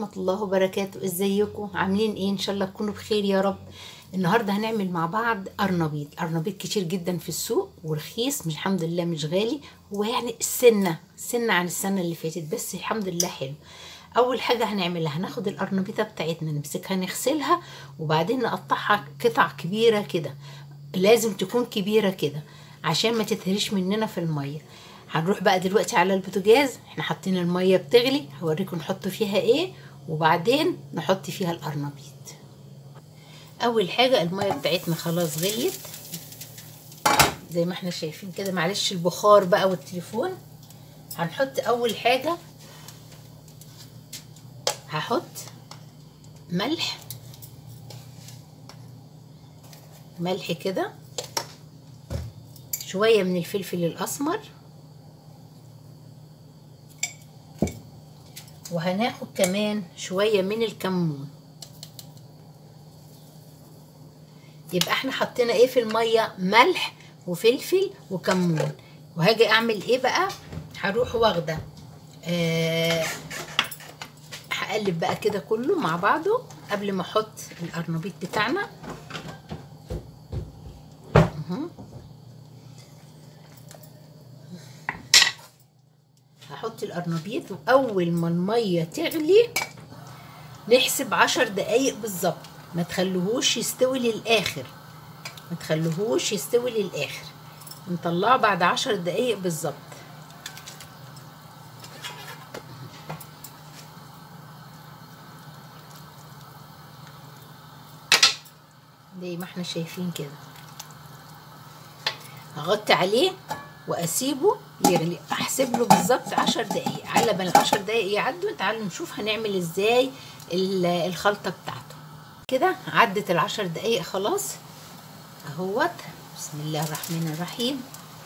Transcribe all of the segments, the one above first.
ورحمة الله وبركاته ازيكم عاملين ايه ان شاء الله تكونوا بخير يا رب النهاردة هنعمل مع بعض ارنبيط ارنبيط كتير جدا في السوق ورخيص مش الحمد لله مش غالي هو يعني السنة سنة عن السنة اللي فاتت بس الحمد لله حلو اول حاجة هنعملها هناخد الارنبيطة بتاعتنا نمسكها نغسلها وبعدين نقطعها قطع كبيرة كده لازم تكون كبيرة كده عشان ما تتهريش مننا في المية هنروح بقى دلوقتي على البوتاجاز احنا حاطين الميه بتغلي هوريكم نحط فيها ايه وبعدين نحط فيها القرنبيط اول حاجه الميه بتاعتنا خلاص غليت زي ما احنا شايفين كده معلش البخار بقى والتليفون هنحط اول حاجه هحط ملح ملح كده شويه من الفلفل الاسمر وهناخد كمان شوية من الكمون يبقى احنا حطينا ايه في المية ملح وفلفل وكمون وهاجي اعمل ايه بقى هروح واخدة آه هقلب بقى كده كله مع بعضه قبل ما احط القرنبيط بتاعنا هحط القرنبيط واول ما الميه تغلي نحسب عشر دقايق بالظبط ما تخلوهوش يستوي للاخر ما تخلوهوش يستوي للاخر نطلعه بعد عشر دقايق بالظبط زي ما احنا شايفين كده هغطي عليه واسيبه يغلي احسب له بالظبط عشر دقايق على ما العشر دقايق يعدوا تعالوا نشوف هنعمل ازاي الخلطه بتاعته كده عدت العشر دقايق خلاص اهوت بسم الله الرحمن الرحيم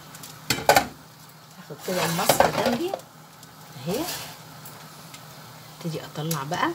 هاخد كده المصفى جنبي اهي ابتدي اطلع بقى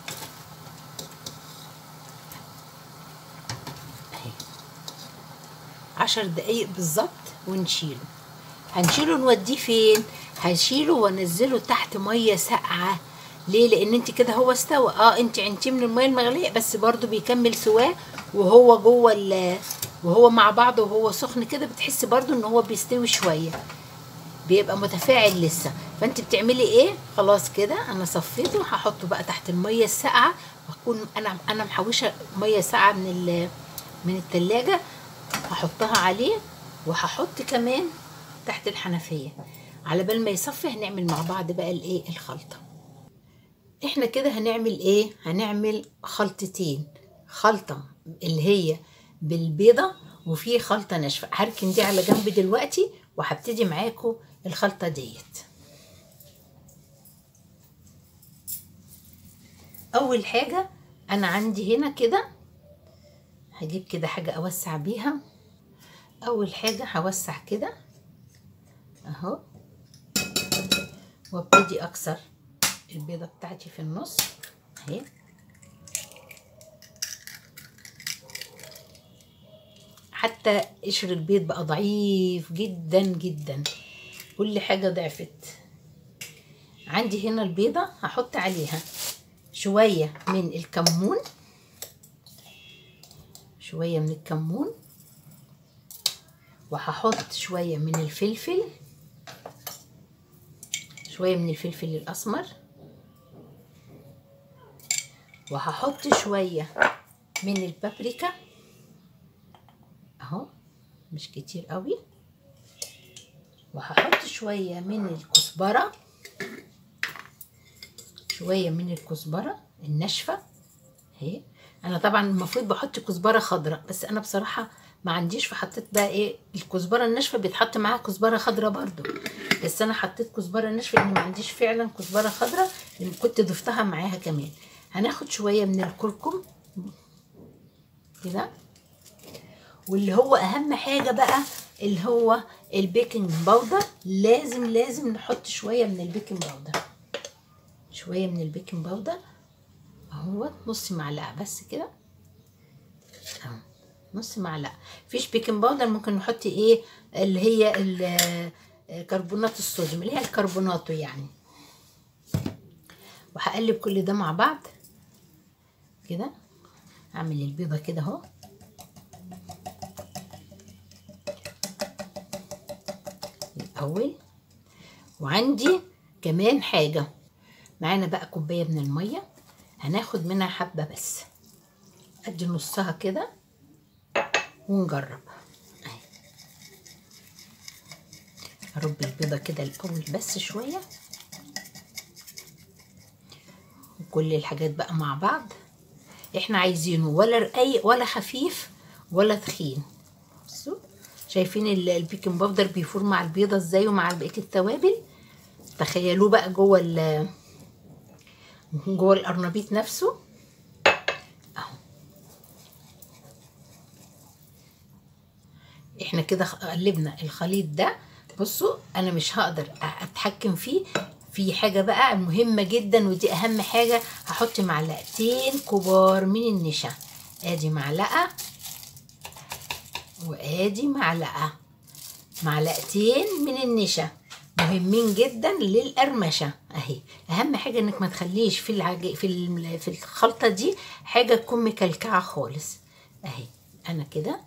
اهي عشر دقايق بالظبط ونشيله هنشيله نوديه فين هشيله وانزله تحت ميه ساقعه ليه لان انت كده هو استوى اه انت عينتيه من الميه المغليه بس برضو بيكمل سواه وهو جوه وهو مع بعضه وهو سخن كده بتحسي برضو ان هو بيستوي شويه بيبقى متفاعل لسه فانت بتعملي ايه خلاص كده انا صفيته هحطه بقى تحت الميه الساقعه واكون انا انا محوشه ميه ساقعه من من التلاجة هحطها عليه وهحط كمان تحت الحنفيه على بال ما يصفي هنعمل مع بعض بقى الايه الخلطه احنا كده هنعمل ايه هنعمل خلطتين خلطه اللي هي بالبيضه وفي خلطه ناشفه هركن دي على جنب دلوقتي وهبتدي معاكم الخلطه ديت اول حاجه انا عندي هنا كده هجيب كده حاجه اوسع بيها اول حاجه هوسع كده اهو وابتدي اكسر البيضه بتاعتي في النص اهي حتى قشر البيض بقى ضعيف جدا جدا كل حاجه ضعفت عندي هنا البيضه هحط عليها شويه من الكمون شويه من الكمون وهحط شويه من الفلفل شوية من الفلفل الأسمر وهحط شوية من البابريكا اهو مش كتير قوي وهحط شوية من الكزبرة شوية من الكزبرة الناشفة اهي انا طبعا المفروض بحط كزبرة خضراء بس انا بصراحة ما عنديش فحطيت بقى ايه الكزبره الناشفه بيتحط معاها كزبره خضراء برضو بس انا حطيت كزبره ناشفه لان ما عنديش فعلا كزبره خضراء لان كنت ضفتها معاها كمان هناخد شويه من الكركم كده واللي هو اهم حاجه بقى اللي هو البيكنج باودر لازم لازم نحط شويه من البيكنج باودر شويه من البيكنج باودر اهو نص معلقه بس كده اهو نص معلقه فيش بيكنج باودر ممكن نحط ايه اللي هي كربونات الصوديوم اللي هي الكربوناتو يعني وهقلب كل ده مع بعض كده اعمل البيضه كده اهو الاول وعندي كمان حاجه معانا بقى كوبايه من الميه هناخد منها حبه بس ادي نصها كده ونجرب اهي ارب البيضه كده الاول بس شويه وكل الحاجات بقى مع بعض احنا عايزينه ولا رقيق ولا خفيف ولا تخين بصوا شايفين ال- البيكنج باودر بيفور مع البيضه ازاي ومع بقيه التوابل تخيلوه بقى جوه ال جوه القرنبيط نفسه اهو احنا كده خ- قلبنا الخليط ده بصوا انا مش هقدر أ- اتحكم فيه في حاجه بقى مهمه جدا ودي اهم حاجه هحط معلقتين كبار من النشا ادي معلقه وادي معلقه معلقتين من النشا مهمين جدا للقرمشه اهي اهم حاجه انك ما تخليش في العج... في ال- في الخلطه دي حاجه تكون مكلكعه خالص اهي انا كده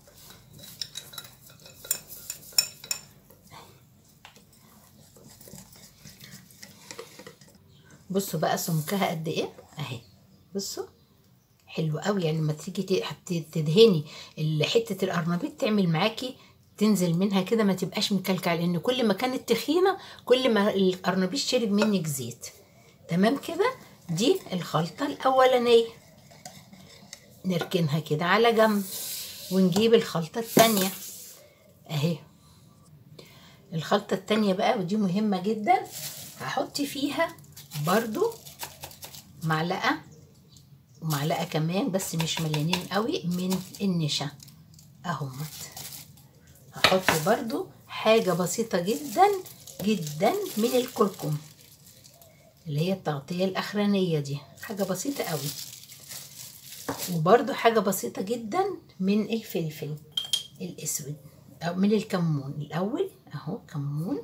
بصوا بقى سمكها قد ايه اهي بصوا حلو قوي يعني لما تيجي ت- هت- تدهني ال- حته القرنبيط تعمل معاكي تنزل منها كده ما تبقاش مكلكع لان كل ما كانت تخينه كل ما القرنبيط شرب منك زيت تمام كده دي الخلطه الاولانيه نركنها كده على جنب ونجيب الخلطه التانيه اهي الخلطه التانيه بقى ودي مهمه جدا هحط فيها برضو معلقه ومعلقه كمان بس مش مليانين قوي من النشا اهمت هحط برضو حاجه بسيطه جدا جدا من الكركم اللي هي التغطيه الاخرانيه دي حاجه بسيطه قوي وبرضو حاجه بسيطه جدا من الفلفل الاسود او من الكمون الاول اهو كمون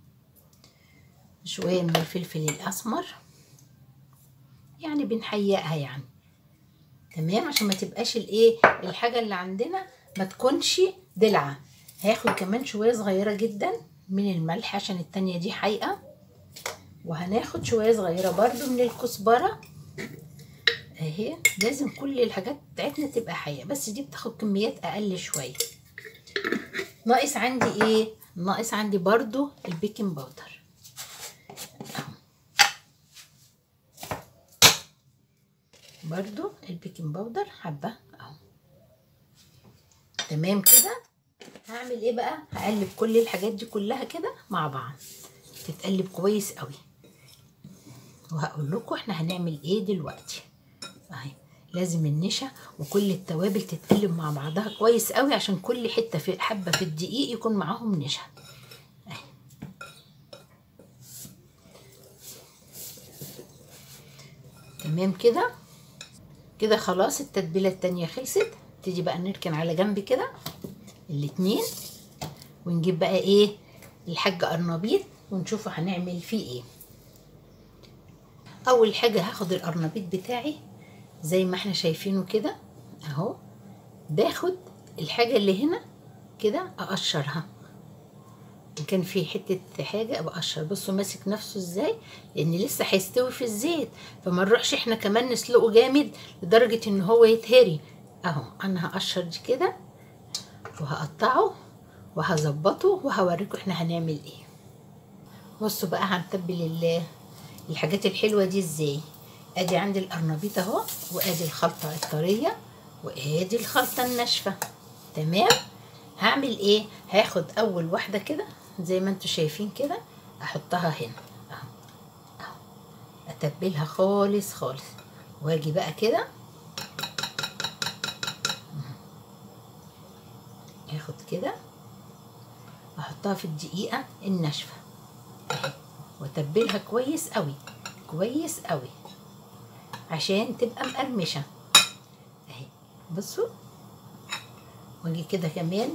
شويه من الفلفل الاسمر يعني بنحيقها يعني تمام عشان ما تبقاش الايه الحاجه اللي عندنا ما تكونش دلعه هاخد كمان شويه صغيره جدا من الملح عشان التانية دي حقيقه وهناخد شويه صغيره برضو من الكزبره اهي لازم كل الحاجات بتاعتنا تبقى حيه بس دي بتاخد كميات اقل شويه ناقص عندي ايه ناقص عندي برضو البيكنج باودر برضو البيكنج باودر حبة اهو تمام كده هعمل ايه بقى هقلب كل الحاجات دي كلها كده مع بعض تتقلب كويس قوي وهقول لكم احنا هنعمل ايه دلوقتي اهي لازم النشا وكل التوابل تتقلب مع بعضها كويس قوي عشان كل حته في حبه في الدقيق يكون معاهم نشا اهي تمام كده كده خلاص التتبيله التانية خلصت تيجي بقى نركن على جنب كده الاتنين ونجيب بقى ايه الحاج قرنبيط ونشوف هنعمل فيه ايه اول حاجه هاخد القرنبيط بتاعي زي ما احنا شايفينه كده اهو باخد الحاجه اللي هنا كده اقشرها ان كان في حته حاجه بقشر بصوا ماسك نفسه ازاي لان لسه هيستوي في الزيت فما نروحش احنا كمان نسلقه جامد لدرجه ان هو يتهري اهو انا هقشر دي كده وهقطعه وهظبطه وهوريكم احنا هنعمل ايه بصوا بقى هنتبل ال- الحاجات الحلوه دي ازاي ادي عندي القرنبيط اهو وادي الخلطه الطريه وادي الخلطه الناشفه تمام هعمل ايه هاخد اول واحده كده زي ما انتوا شايفين كده احطها هنا اهو اهو اتبلها خالص خالص واجي بقى كده اخد كده احطها في الدقيقه الناشفه اهي واتبلها كويس قوي كويس قوي عشان تبقى مقرمشه اهي بصوا واجي كده كمان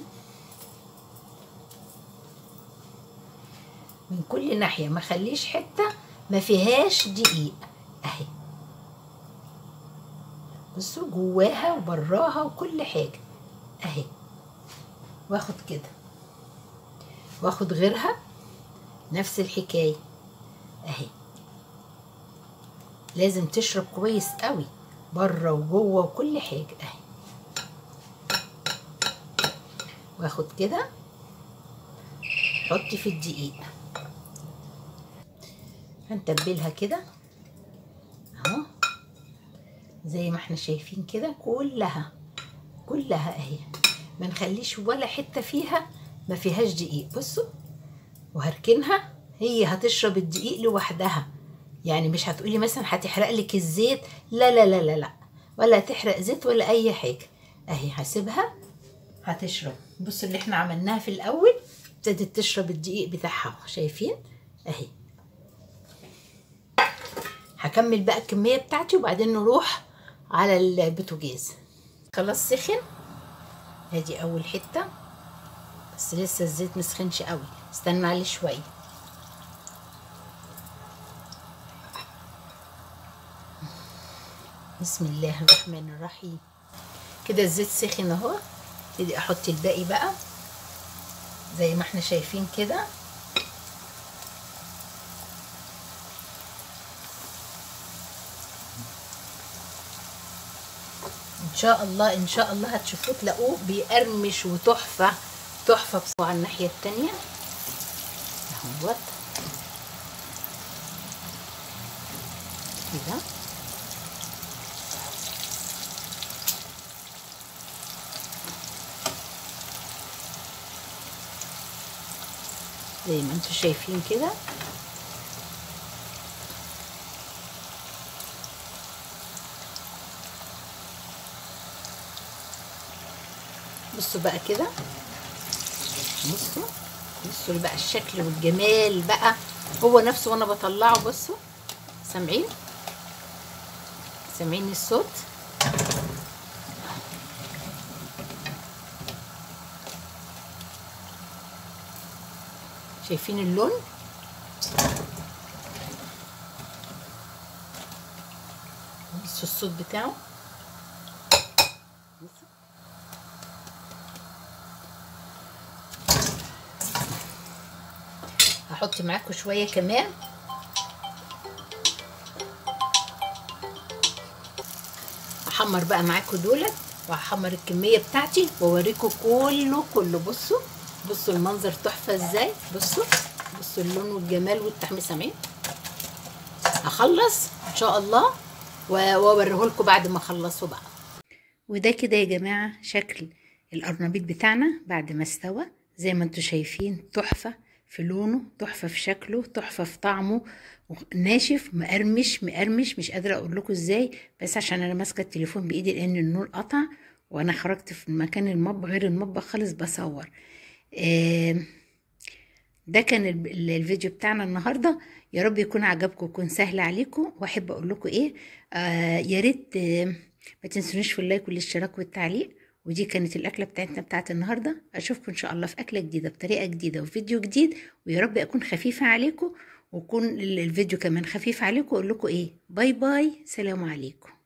من كل ناحيه ما خليش حته ما فيهاش دقيق اهي بصوا جواها وبراها وكل حاجة اهي واخد كده واخد غيرها نفس الحكاية اهي لازم تشرب كويس قوي بره وجوه وكل حاجة اهي واخد كده حطي في الدقيق هنتبلها كده اهو زي ما احنا شايفين كده كلها كلها اهي ما نخليش ولا حته فيها ما فيهاش دقيق بصوا وهركنها هي هتشرب الدقيق لوحدها يعني مش هتقولي مثلا هتحرق لك الزيت لا لا لا لا لا ولا تحرق زيت ولا اي حاجه اهي هسيبها هتشرب بصوا اللي احنا عملناها في الاول ابتدت تشرب الدقيق بتاعها شايفين اهي هكمل بقى الكميه بتاعتي وبعدين نروح على البوتاجاز خلاص سخن ادي اول حته بس لسه الزيت مسخنش قوي استنى عليه شويه بسم الله الرحمن الرحيم كده الزيت سخن اهو ابتدي احط الباقي بقى زي ما احنا شايفين كده ان شاء الله ان شاء الله هتشوفوه تلاقوه بيقرمش وتحفه تحفه بصوا على الناحيه التانية اهوت كده زي ما انتم شايفين كده بصوا بقى كده بصوا بصوا بقى الشكل والجمال بقى هو نفسه وانا بطلعه بصوا سامعين سامعين الصوت شايفين اللون بصوا الصوت بتاعه هحط معاكم شويه كمان هحمر بقى معاكم دولت وهحمر الكميه بتاعتي واوريكم كله كله بصوا بصوا المنظر تحفه ازاي بصوا بصوا اللون والجمال والتحمير سامعين هخلص ان شاء الله واوريه لكم بعد ما اخلصه بقى وده كده يا جماعه شكل القرنبيط بتاعنا بعد ما استوى زي ما انتم شايفين تحفه في لونه تحفه في شكله تحفه في طعمه ناشف مقرمش مقرمش مش قادره اقول لكم ازاي بس عشان انا ماسكه التليفون بايدي لان النور قطع وانا خرجت في مكان المطبخ غير المطبخ خالص بصور ده كان الفيديو بتاعنا النهارده يا رب يكون عجبكم ويكون سهل عليكم واحب اقول لكم ايه آه يا ريت آه ما تنسونيش في اللايك والاشتراك والتعليق ودي كانت الاكله بتاعتنا بتاعت النهارده اشوفكم ان شاء الله في اكله جديده بطريقه جديده وفيديو جديد ويا رب اكون خفيفه عليكم ويكون الفيديو كمان خفيف عليكم اقول لكم ايه باي باي سلام عليكم